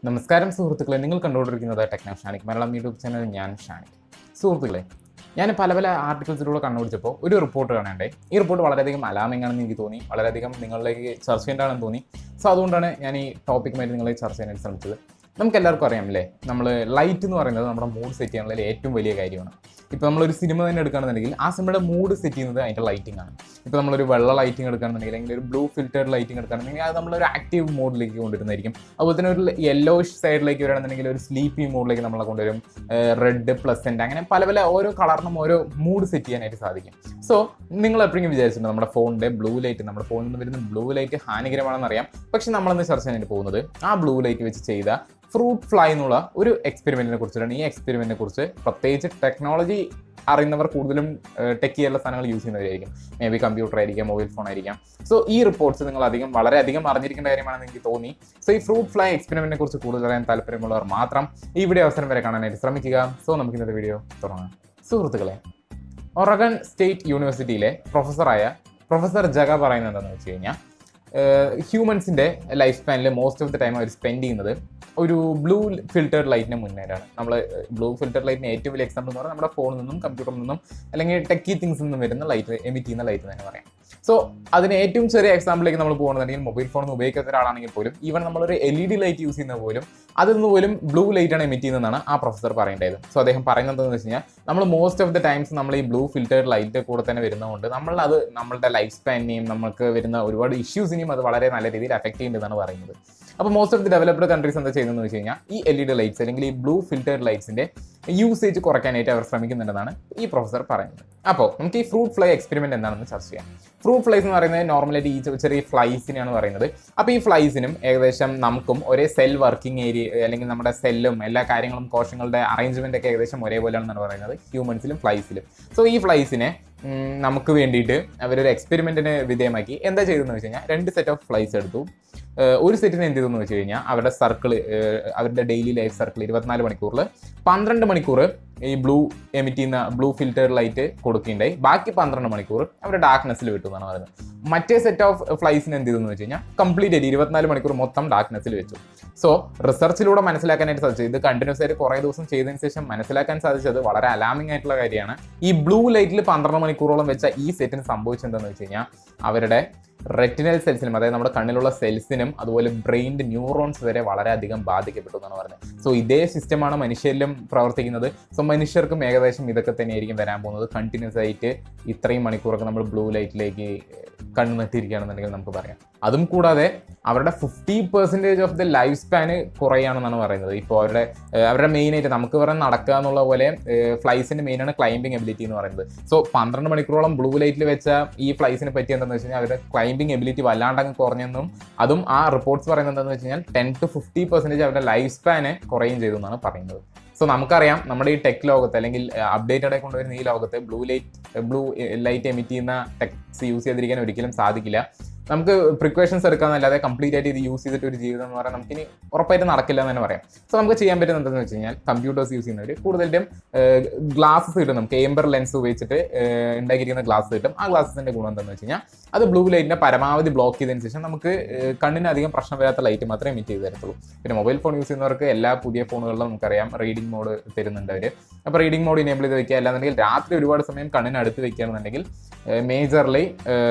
നമസ്കാരം സുഹൃത്തുക്കളെ നിങ്ങൾ കണ്ടുകൊണ്ടിരിക്കുന്നത് techno Shanik Malayalam YouTube channel ഞാൻ ഷാനിക് സുഹൃത്തുക്കളെ ഞാൻ പല പല ആർട്ടിക്കിൾസിലൂടെ കണ്ടുപിടിച്ചപ്പോൾ ഒരു റിപ്പോർട്ട് കാണണ്ടേ ഈ റിപ്പോർട്ട് വളരെയധികം അലാമിംഗ് ആണെന്ന് എനിക്ക് തോന്നി വളരെയധികം നിങ്ങളിലേക്ക് ചർച്ച ചെയ്യേണ്ടതാണെന്ന് തോന്നി സോ അതുകൊണ്ടാണ് ഞാൻ ഈ ടോപ്പിക്കുമായിട്ട് നിങ്ങളെ ചർച്ച ചെയ്യാനായിട്ട് ശ്രമിച്ചത് നമുക്ക് എല്ലാവർക്കും അറിയാം അല്ലേ നമ്മൾ ലൈറ്റ് എന്ന് പറയുന്നത് നമ്മുടെ മൂഡ് സെറ്റ് ചെയ്യാനുള്ള ഏറ്റവും വലിയ കാര്യമാണ് ഇപ്പോൾ നമ്മളൊരു സിനിമ തന്നെ എടുക്കുകയാണെന്നുണ്ടെങ്കിൽ ആ സിനിമയുടെ മൂഡ് സെറ്റ് ചെയ്യുന്നത് അതിൻ്റെ ലൈറ്റിംഗ് ആണ് ഇപ്പോൾ നമ്മളൊരു വെള്ള ലൈറ്റിംഗ് എടുക്കുകയാണെന്നുണ്ടെങ്കിൽ അല്ലെങ്കിൽ ഒരു ബ്ലൂ ഫിൽറ്റേഡ് ലൈറ്റിംഗ് എടുക്കുകയാണെന്നുണ്ടെങ്കിൽ അത് നമ്മളൊരു ആക്റ്റീവ് മോഡിലേക്ക് കൊണ്ടുവരുന്നതായിരിക്കും അതുപോലെ തന്നെ ഒരു യെല്ലോ സൈഡിലേക്ക് വരികയാണെന്നുണ്ടെങ്കിൽ ഒരു സ്ലീപ്പി മോഡിലേക്ക് നമ്മളെ കൊണ്ടുവരും റെഡ് പ്ലസൻറ്റ് അങ്ങനെ പല പല ഓരോ കളറിനും ഓരോ മൂഡ് സെറ്റ് ചെയ്യാനായിട്ട് സാധിക്കും സോ നിങ്ങൾ എപ്പോഴെങ്കിലും വിചാരിച്ചിട്ടുണ്ട് നമ്മുടെ ഫോണിൻ്റെ ബ്ലൂ ലൈറ്റ് നമ്മുടെ ഫോണിൽ നിന്ന് വരുന്ന ബ്ലൂ ലൈറ്റ് ഹാനികരമാണെന്ന് അറിയാം പക്ഷെ നമ്മളന്ന് ചർച്ച ചെയ്യാനായിട്ട് പോകുന്നത് ആ ബ്ലൂ ലൈറ്റ് വെച്ച് ചെയ്ത ഫ്രൂട്ട് ഫ്ലൈ എന്നുള്ള ഒരു എക്സ്പെരിമെന്റിനെ കുറിച്ചിട്ടാണ് ഈ എക്സ്പെരിമെന്റിനെ കുറിച്ച് പ്രത്യേകിച്ച് ടെക്നോളജി അറിയുന്നവർ കൂടുതലും ടെക് ചെയ്യാനുള്ള സാധനങ്ങൾ യൂസ് ചെയ്യുന്നവരായിരിക്കും മേ ബി കമ്പ്യൂട്ടർ ആയിരിക്കാം മൊബൈൽ ഫോൺ ആയിരിക്കാം സോ ഈ റിപ്പോർട്ട്സ് നിങ്ങൾ അധികം വളരെയധികം അറിഞ്ഞിരിക്കേണ്ട കാര്യമാണെന്ന് എനിക്ക് തോന്നി സോ ഈ ഫ്രൂട്ട് ഫ്ലൈ എക്സ്പെരിമെന്റിനെ കുറിച്ച് കൂടുതൽ അറിയാൻ താല്പര്യമുള്ളവർ മാത്രം ഈ വീഡിയോ അവസരം വരെ കാണാനായിട്ട് ശ്രമിക്കുക സോ നമുക്ക് ഇന്നത്തെ വീഡിയോ തുടങ്ങാം സുഹൃത്തുക്കളെ ഒറഗൺ സ്റ്റേറ്റ് യൂണിവേഴ്സിറ്റിയിലെ പ്രൊഫസറായ പ്രൊഫസർ ജഗ പറയുന്നത് എന്താണെന്ന് വെച്ച് കഴിഞ്ഞാൽ ഹ്യൂമൻസിൻ്റെ ലൈഫ് സ്പാനിൽ മോസ്റ്റ് ഓഫ് ദ ടൈം അവർ സ്പെൻഡ് ചെയ്യുന്നത് ഒരു ബ്ലൂ ഫിൽറ്റേഡ് ലൈറ്റിന് മുന്നേറാണ് നമ്മൾ ബ്ലൂ ഫിൽറ്റേഡ് ലൈറ്റിന് ഏറ്റവും വലിയ എക്സാമ്പിൾ എന്ന് പറഞ്ഞാൽ നമ്മുടെ ഫോണിൽ നിന്നും കമ്പ്യൂട്ടറിൽ നിന്നും അല്ലെങ്കിൽ ടെക്കി തിങ്സിൽ നിന്നും വരുന്ന ലൈറ്റ് എമിറ്റ് ചെയ്യുന്ന ലൈറ്റ് തന്നെ പറയാം സോ അതിന് ഏറ്റവും ചെറിയ എക്സാമ്പിളിലേക്ക് നമ്മൾ പോകുന്നുണ്ടെങ്കിൽ മൊബൈൽ ഫോൺ ഉപയോഗിക്കാത്ത ഒരാളാണെങ്കിൽ പോലും ഈവൻ നമ്മളൊരു L E D light use ചെയ്യുന്ന പോലും അതിൽ നിന്ന് പോലും ബ്ലൂ ലൈറ്റ് ആണ് എമിറ്റ് ചെയ്യുന്നതെന്നാണ് ആ പ്രൊഫസർ പറയേണ്ടത് സോ അദ്ദേഹം പറയുന്നത് എന്താണെന്ന് വെച്ച് കഴിഞ്ഞാൽ നമ്മൾ മോസ്റ്റ് ഓഫ് ദ ടൈംസ് നമ്മൾ ഈ ബ്ലൂ ഫിൽറ്റേഡ് ലൈറ്റ് കൂടെ തന്നെ വരുന്നതുകൊണ്ട് നമ്മൾ അത് നമ്മളുടെ ലൈഫ് സ്പാനിനെയും നമുക്ക് വരുന്ന ഒരുപാട് ഇഷ്യൂസിനെയും അത് വളരെ നല്ല രീതിയിൽ അഫക്ട് ചെയ്യുന്നതെന്നാണ് പറയുന്നത് അപ്പോൾ most of the developed countries എന്താ ചെയ്യുന്നതെന്ന് വെച്ച് കഴിഞ്ഞാൽ ഈ എൽ ഇ ഡി ലൈറ്റ്സ് അല്ലെങ്കിൽ ഈ ബ്ലൂ ഫിൽറ്റേഡ് ലൈറ്റ്സിന്റെ യൂസേജ് കുറയ്ക്കാനായിട്ട് അവർ ശ്രമിക്കുന്നുണ്ടെന്നാണ് ഈ പ്രൊഫസർ പറയുന്നത് അപ്പോൾ നമുക്ക് ഈ ഫ്രൂട്ട് ഫ്ലൈ എക്സ്പെരിമെന്റ് എന്താണെന്ന് ചർച്ച ചെയ്യാം ഫ്രൂട്ട് ഫ്ലൈസ് എന്ന് പറയുന്നത് നോർമലായിട്ട് ഈ ചെ- ചെറിയ ഫ്ലൈസിനെയാണ് പറയുന്നത് അപ്പോൾ ഈ ഫ്ലൈസിനും ഏകദേശം നമുക്കും ഒരേ സെൽ വർക്കിംഗ് ഏരിയ അല്ലെങ്കിൽ നമ്മുടെ സെല്ലും എല്ലാ കാര്യങ്ങളും കോശങ്ങളുടെ അറേഞ്ച്മെന്റ് ഒക്കെ ഏകദേശം ഒരേപോലെയാണെന്നാണ് പറയുന്നത് ഹ്യൂമൻസിലും ഫ്ലൈസിലും സോ ഈ ഫ്ലൈസിനെ ഉം, നമുക്ക് വേണ്ടിയിട്ട് അവരൊരു എക്സ്പെരിമെന്റിന് വിധേയമാക്കി എന്താ ചെയ്തതെന്ന് വെച്ച് കഴിഞ്ഞാൽ രണ്ട് സെറ്റ് ഓഫ് ഫ്ലൈസ് എടുത്തു ഏഹ് ഒരു സെറ്റിന് എന്ത് ചെയ്തെന്ന് വെച്ച് കഴിഞ്ഞാൽ അവരുടെ സർക്കിൾ അവരുടെ ഡെയിലി ലൈഫ് സർക്കിൾ ഇരുപത്തിനാല് മണിക്കൂറിൽ പന്ത്രണ്ട് മണിക്കൂർ ഈ ബ്ലൂ എമിറ്റ് ചെയ്യുന്ന ബ്ലൂ ഫിൽറ്റേഡ് ലൈറ്റ് കൊടുക്കുകയുണ്ടായി ബാക്കി പന്ത്രണ്ട് മണിക്കൂർ അവരുടെ ഡാർക്ക്നെസ്സിൽ വിട്ടു എന്നാണ് പറയുന്നത് മറ്റേ സെറ്റ് ഓഫ് ഫ്ലൈസിന് എന്ത് ചെയ്തെന്ന് വെച്ച് കഴിഞ്ഞാൽ കംപ്ലീറ്റ് ആയിട്ട് ഇരുപത്തിനാല് മണിക്കൂർ മൊത്തം ഡാർക്ക്നെസ്സിൽ വെച്ചു സോ റിസർച്ചിലൂടെ മനസ്സിലാക്കാനായിട്ട് സാധിച്ചത് ഇത് കണ്ടിന്യൂസ് ആയിട്ട് കുറേ ദിവസം ചെയ്തതിന് ശേഷം മനസ്സിലാക്കാൻ സാധിച്ചത് വളരെ അലാമിംഗ് ആയിട്ടുള്ള കാര്യമാണ് ഈ ബ്ലൂ ലൈറ്റിൽ പന്ത്രണ്ട് മണിക്കൂറോളം വെച്ച ഈ സെറ്റിന് സംഭവിച്ചെന്താണെന്ന് വെച്ച് കഴിഞ്ഞാൽ അവരുടെ റെറ്റിനൽ സെൽസിനും അതായത് നമ്മുടെ കണ്ണിലുള്ള സെൽസിനും അതുപോലെ ബ്രെയിൻ്റെ ന്യൂറോൺസ് വരെ വളരെയധികം ബാധിക്കപ്പെട്ടു എന്നാണ് പറയുന്നത് സോ ഇതേ സിസ്റ്റമാണ് മനുഷ്യരിലും പ്രവർത്തിക്കുന്നത് സോ മനുഷ്യർക്കും ഏകദേശം ഇതൊക്കെ തന്നെയായിരിക്കും വരാൻ പോകുന്നത് കണ്ടിന്യൂസ് ആയിട്ട് ഇത്രയും മണിക്കൂറൊക്കെ നമ്മൾ ബ്ലൂ ലൈറ്റിലേക്ക് കണ്ണു നട്ടിരിക്കുകയാണെന്നുണ്ടെങ്കിൽ നമുക്ക് പറയാം അതും കൂടാതെ അവരുടെ fifty percentage of the life span കുറയാണെന്നാണ് പറയുന്നത് ഇപ്പോൾ അവരുടെ ഏഹ് അവരുടെ മെയിൻ ആയിട്ട് നമുക്ക് പറയാൻ നടക്കുക എന്നുള്ള പോലെ ഫ്ലൈസിന്റെ മെയിൻ ആണ് ക്ലൈംബിംഗ് എബിലിറ്റി എന്ന് പറയുന്നത് സോ പന്ത്രണ്ട് മണിക്കൂറോളം ബ്ലൂ ലൈറ്റിൽ വെച്ച ഈ ഫ്ലൈസിനെ പറ്റി എന്താണെന്ന് വെച്ച് കഴിഞ്ഞാൽ അവരുടെ ക്ലൈംബിംഗ് എബിലിറ്റി വല്ലാണ്ടങ്ങ് കുറഞ്ഞെന്നും അതും ആ റിപ്പോർട്ട്സ് പറയുന്നത് എന്താണെന്ന് വെച്ച് കഴിഞ്ഞാൽ ടെൻ ടു ഫിഫ്റ്റി പെർസെൻറ്റേജ് അവരുടെ ലൈഫ് സ്പാന് കുറയും ചെയ്തു എന്നാണ് പറയുന്നത് സോ നമുക്കറിയാം നമ്മുടെ ഈ ടെക് ലോകത്ത് അല്ലെങ്കിൽ അപ്ഡേറ്റഡ് ആയി കൊണ്ടുവരുന്ന ഈ ലോകത്ത് blue light blue light emit ചെയ്യുന്ന ടെക്സ് യൂസ് ചെയ്തിരിക്കാൻ ഒരിക്കലും സാധിക്കില്ല നമുക്ക് പ്രിക്കോഷൻസ് എടുക്കാന്നല്ലാതെ കംപ്ലീറ്റ് ആയിട്ട് ഇത് യൂസ് ചെയ്തിട്ട് ഒരു ജീവിതം എന്ന് പറയാൻ നമുക്കിനി ഉറപ്പായിട്ട് നടക്കില്ല എന്ന് തന്നെ പറയാം സോ നമുക്ക് ചെയ്യാൻ പറ്റുന്നത് എന്താണെന്ന് വെച്ച് കഴിഞ്ഞാൽ കമ്പ്യൂട്ടേഴ്സ് യൂസ് ചെയ്യുന്നവർ കൂടുതലും ഗ്ലാസ്സസ് കിട്ടും നമുക്ക് ഏംബർ ലെൻസ് ഉപയോഗിച്ചിട്ട് ഏഹ്, ഉണ്ടാക്കിയിരിക്കുന്ന ഗ്ലാസ് കിട്ടും ആ ഗ്ലാസസിന്റെ ഗുണം എന്താണെന്ന് വെച്ച് കഴിഞ്ഞാൽ അത് ബ്ലൂ ലൈറ്റിനെ പരമാവധി ബ്ലോക്ക് ചെയ്തതിന് ശേഷം നമുക്ക് ഏഹ്, കണ്ണിന് അധികം പ്രശ്നം വരാത്ത ലൈറ്റ് മാത്രമേ എമിറ്റ് ചെയ്ത് തരത്തുള്ളൂ പിന്നെ മൊബൈൽ ഫോൺ യൂസ് ചെയ്യുന്നവർക്ക് എല്ലാ പുതിയ ഫോണുകളിലും നമുക്കറിയാം റീഡിംഗ് മോഡ് തരുന്നുണ്ട് അവർ അപ്പോൾ റീഡിംഗ് മോഡ് ഇനേബിൾ ചെയ്ത് വെക്കുക അല്ലാന്നുണ്ടെങ്കിൽ രാത്രി ഒരുപാട് സമയം കണ്ണിന് അടുത്ത് വെക്കുകയാണെന്നുണ്ടെങ്കിൽ മേജർലി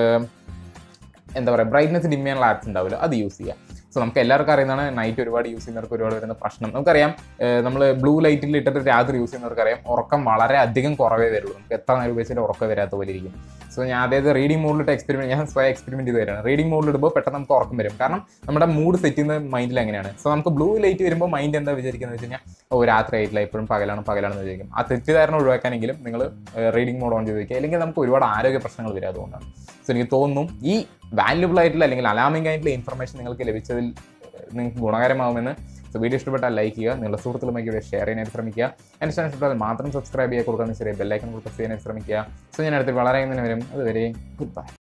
എന്താ പറയുക ബ്രൈറ്റ്നസ് ഡിം ചെയ്യാനുള്ള ആപ്സ് ഉണ്ടാവില്ല അത് യൂസ് ചെയ്യുക സോ നമുക്ക് എല്ലാവർക്കും അറിയുന്നതാണ് നൈറ്റ് ഒരുപാട് യൂസ് ചെയ്യുന്നവർക്ക് ഒരുപാട് വരുന്ന പ്രശ്നം നമുക്കറിയാം നമ്മൾ ബ്ലൂ ലൈറ്റിൽ ഇട്ടിട്ട് രാത്രി യൂസ് ചെയ്യുന്നവർക്ക് അറിയാം ഉറക്കം വളരെ അധികം കുറവേ വരുള്ളൂ നമുക്ക് എത്ര നേരം ഉപയോഗിച്ചിട്ട് ഉറക്കം വരാത്ത പോലെ ഇരിക്കും സോ ഞാൻ അതായത് റീഡിംഗ് മോഡിലിട്ട് എക്സ്പെരിമെന്റ് ഞാൻ സ്വയം എക്സ്പെരിമെന്റ് ചെയ്ത് തരാണ് റീഡിംഗ് മോഡിൽ ഇടുമ്പോൾ പെട്ടെന്ന് നമുക്ക് ഉറക്കം വരും കാരണം നമ്മുടെ മൂഡ് സെറ്റ് ചെയ്യുന്ന മൈൻഡിൽ എങ്ങനെയാണ് സോ നമുക്ക് ബ്ലൂ ലൈറ്റ് വരുമ്പോൾ മൈൻഡ് എന്താ വിചാരിക്കുന്നത് വെച്ച് കഴിഞ്ഞാൽ ഓ രാത്രി ആയിട്ടില്ല എപ്പോഴും പകലാണ് പകലാണെന്ന് വിചാരിക്കും ആ തെറ്റിദ്ധാരണ ഒഴിവാക്കാനെങ്കിലും നിങ്ങൾ റീഡിംഗ് മോഡ് ഓൺ ചെയ്ത് വയ്ക്കുക അല്ലെങ്കിൽ നമുക്ക് ഒരുപാട് ആരോഗ്യ പ്രശ്നങ്ങൾ വരും അതുകൊണ്ടാണ് സോ എനിക്ക് തോന്നുന്നു ഈ വാല്യുബിൾ ആയിട്ടുള്ള അല്ലെങ്കിൽ അലാമിംഗ് ആയിട്ടുള്ള ഇൻഫർമേഷൻ നിങ്ങൾക്ക് ലഭിച്ചതിൽ ഏഹ്, നിങ്ങൾക്ക് ഗുണകരമാവുമെന്ന് സോ വീഡിയോ ഇഷ്ടപ്പെട്ടാൽ ലൈക്ക് ചെയ്യുക നിങ്ങളുടെ സുഹൃത്തുക്കളുമായി വീഡിയോ ഷെയർ ചെയ്യാനായിട്ട് ശ്രമിക്കുക എൻ്റെ ചാനൽ ഇഷ്ടപ്പെട്ടാൽ മാത്രം സബ്സ്ക്രൈബ് ചെയ്യുക കൊടുക്കാൻ ചെറിയ ബെല്ലൈക്കൺ കൊടുക്കാൻ ചെയ്യാനായിട്ട് ശ്രമിക്കുക സോ ഞാൻ അടുത്ത് വളരെ ഇങ്ങനെ വരും അതുവരെ ഗുഡ് ബൈ